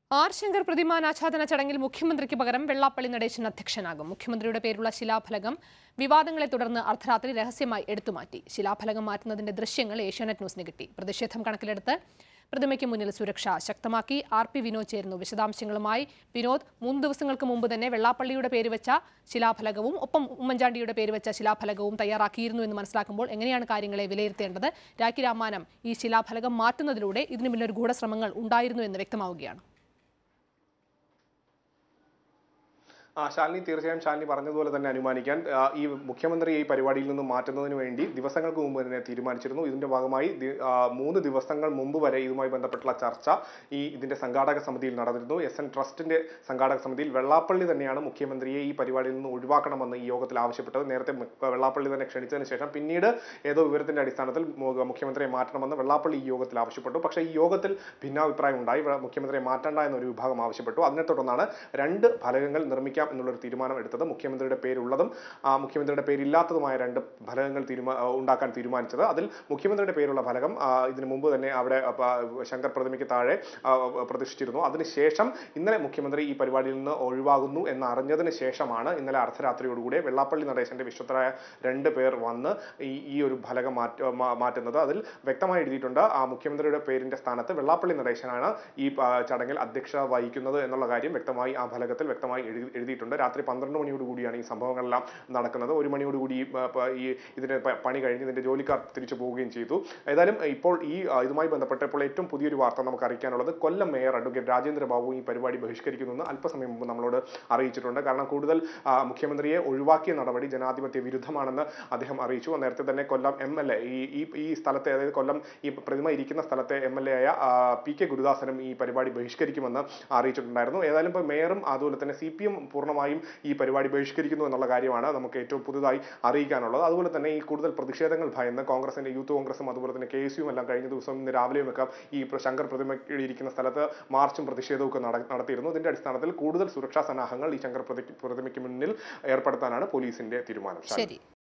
R Shankar പ്രതിമാനാച്ഛാദന ചടങ്ങിൽ മുഖ്യമന്ത്രിക്ക് പകരം വെള്ളാപ്പള്ളി നടേശൻ അധ്യക്ഷനാകും മുഖ്യമന്ത്രിയുടെ പേരുള്ള ശിലാഫലകം വിവാദങ്ങളെ തുടർന്ന് അർദ്ധരാത്രി രഹസ്യമായി എടുത്തുമാറ്റി ശിലാഫലകം മാറ്റുന്നതിന്റെ ദൃശ്യങ്ങൾ ഏഷ്യാനെറ്റ് ന്യൂസിന് കിട്ടി പ്രതിഷേധം കണക്കിലെടുത്ത് പ്രതിമയ്ക്ക് മുന്നിൽ സുരക്ഷ ശക്തമാക്കി ആർ പി വിനോദ് ചേരുന്നു വിശദാംശങ്ങളുമായി വിനോദ് മൂന്ന് ദിവസങ്ങൾക്ക് മുമ്പ് തന്നെ വെള്ളാപ്പള്ളിയുടെ പേര് വെച്ച ശിലാഫലകവും ഒപ്പം ഉമ്മൻചാണ്ടിയുടെ പേര് വെച്ച ശിലാഫലകവും തയ്യാറാക്കിയിരുന്നു എന്ന് മനസ്സിലാക്കുമ്പോൾ എങ്ങനെയാണ് കാര്യങ്ങളെ വിലയിരുത്തേണ്ടത് രാഖി രാമാനം ഈ ശിലാഫലകം മാറ്റുന്നതിലൂടെ ഇതിനു മുന്നിൽ ഒരു ഗൂഢശ്രമങ്ങൾ ഉണ്ടായിരുന്നു എന്ന് വ്യക്തമാവുകയാണ് ആ ശാലിനി തീർച്ചയായും ശാലിനി പറഞ്ഞതുപോലെ തന്നെ അനുമാനിക്കാൻ ആ, ഈ മുഖ്യമന്ത്രി ഈ പരിപാടിയിൽ നിന്ന് മാറ്റുന്നതിന് വേണ്ടി ദിവസങ്ങൾക്ക് മുമ്പ് തന്നെ തീരുമാനിച്ചിരുന്നു ഇതിന്റെ ഭാഗമായി ദി- ആ, മൂന്ന് ദിവസങ്ങൾ മുമ്പ് വരെ ഇതുമായി ബന്ധപ്പെട്ടുള്ള ചർച്ച ഈ ഇതിന്റെ സംഘാടക സമിതിയിൽ നടന്നിരുന്നു എസ് എൻ ട്രസ്റ്റിന്റെ സംഘാടക സമിതിയിൽ വെള്ളാപ്പള്ളി തന്നെയാണ് മുഖ്യമന്ത്രിയെ ഈ പരിപാടിയിൽ നിന്ന് ഒഴിവാക്കണമെന്ന് ഈ യോഗത്തിൽ ആവശ്യപ്പെട്ടത് നേരത്തെ മു- വെള്ളാപ്പള്ളി തന്നെ ക്ഷണിച്ചതിന് ശേഷം പിന്നീട് ഏതോ വിവരത്തിന്റെ അടിസ്ഥാനത്തിൽ മു- മുഖ്യമന്ത്രിയെ മാറ്റണമെന്ന് വെള്ളാപ്പള്ളി ഈ യോഗത്തിൽ ആവശ്യപ്പെട്ടു പക്ഷേ ഈ യോഗത്തിൽ ഭിന്നാഭിപ്രായം ഉണ്ടായി വെ- മുഖ്യമന്ത്രിയെ മാറ്റണ്ട എന്നൊരു വിഭാഗം ആവശ്യപ്പെട്ടു അതിനെ തുടർന്നാണ് രണ്ട് ഫലകങ്ങൾ നിർമ്മിക്കാം എന്നുള്ളൊരു തീരുമാനം എടുത്തത് മുഖ്യമന്ത്രിയുടെ പേരുള്ളതും ആ, മുഖ്യമന്ത്രിയുടെ പേരില്ലാത്തതുമായ രണ്ട് ഫലകങ്ങൾ തീരുമാ ആ, ഉണ്ടാക്കാൻ തീരുമാനിച്ചത് അതിൽ മുഖ്യമന്ത്രിയുടെ പേരുള്ള ഫലകം ആ, ഇതിനു മുമ്പ് തന്നെ അവിടെ ആ, പ- ശങ്കർ പ്രതിമയ്ക്ക് താഴെ ആ, പ്രതിഷ്ഠിച്ചിരുന്നു അതിനുശേഷം ഇന്നലെ മുഖ്യമന്ത്രി ഈ പരിപാടിയിൽ നിന്ന് ഒഴിവാകുന്നു എന്ന് അറിഞ്ഞതിന് ശേഷമാണ് ഇന്നലെ അർദ്ധരാത്രിയോടുകൂടി വെള്ളാപ്പള്ളി നടേശന്റെ വിശ്വസ്തരായ രണ്ട് പേർ വന്ന് ഈ ഈ ഒരു ഫലകം മാറ്റ മാ- മാറ്റുന്നത് അതിൽ വ്യക്തമായി എഴുതിയിട്ടുണ്ട് ആ മുഖ്യമന്ത്രിയുടെ പേരിന്റെ സ്ഥാനത്ത് വെള്ളാപ്പള്ളി നടേശനാണ് ഈ ആ, ചടങ്ങിൽ അധ്യക്ഷത വഹിക്കുന്നത് എന്നുള്ള കാര്യം വ്യക്തമായി ആ ഫലകത്തിൽ വ്യക്തമായി എഴുതി എഴുതിയിട്ടുണ്ട് രാത്രി പന്ത്രണ്ട് മണിയോട് കൂടിയാണ് ഈ സംഭവങ്ങളെല്ലാം നടക്കുന്നത് ഒരു മണിയോട് കൂടി ഈ, ആ, പ- ഈ ഇതിന്റെ പ- പണി കഴിഞ്ഞ് ഇതിന്റെ ജോലിക്കാർ തിരിച്ചു പോവുകയും ചെയ്തു ഏതായാലും ഇപ്പോൾ ഈ ആ, ഇതുമായി ബന്ധപ്പെട്ട് ഇപ്പോൾ ഏറ്റവും പുതിയൊരു വാർത്ത നമുക്ക് അറിയിക്കാനുള്ളത് കൊല്ലം മേയർ അഡ്വക്കേറ്റ് രാജേന്ദ്ര ബാബു ഈ പരിപാടി ബഹിഷ്കരിക്കുമെന്ന് അല്പസമയം മുമ്പ് നമ്മളോട് അറിയിച്ചിട്ടുണ്ട് കാരണം കൂടുതൽ ആ, മുഖ്യമന്ത്രിയെ ഒഴിവാക്കിയ നടപടി ജനാധിപത്യ വിരുദ്ധമാണെന്ന് അദ്ദേഹം അറിയിച്ചു നേരത്തെ തന്നെ കൊല്ലം എം എൽ എ ഈ ഈ ഈ സ്ഥലത്തെ അതായത് കൊല്ലം ഈ പ്രതിമ ഇരിക്കുന്ന സ്ഥലത്തെ എം എൽ എ ആയ ആ, പി കെ ഗുരുദാസനും ഈ പരിപാടി ബഹിഷ്കരിക്കുമെന്ന് അറിയിച്ചിട്ടുണ്ടായിരുന്നു ഏതായാലും ഇപ്പോൾ മേയറും അതുപോലെ തന്നെ സി പി എം പൂർണ്ണമായും ഈ പരിപാടി ബഹിഷ്കരിക്കുന്നു എന്നുള്ള കാര്യമാണ് നമുക്ക് ഏറ്റവും പുതുതായി അറിയിക്കാനുള്ളത് അതുപോലെ തന്നെ ഈ കൂടുതൽ പ്രതിഷേധങ്ങൾ ഭയന്ന് കോൺഗ്രസിന്റെ യൂത്ത് കോൺഗ്രസും അതുപോലെ തന്നെ കെ എസ് യുവും എല്ലാം കഴിഞ്ഞ ദിവസം ഇന്ന് രാവിലെയും ഒക്കെ ഈ പ്ര- ശങ്കർ പ്രതിമ ഇരിക്കുന്ന സ്ഥലത്ത് മാർച്ചും പ്രതിഷേധവും ഒക്കെ നട- നടത്തിയിരുന്നു ഇതിന്റെ അടിസ്ഥാനത്തിൽ കൂടുതൽ സുരക്ഷാ സന്നാഹങ്ങൾ ഈ ശങ്കർ പ്രതി- പ്രതിമയ്ക്ക് മുന്നിൽ ഏർപ്പെടുത്താനാണ് പോലീസിന്റെ തീരുമാനം ശരി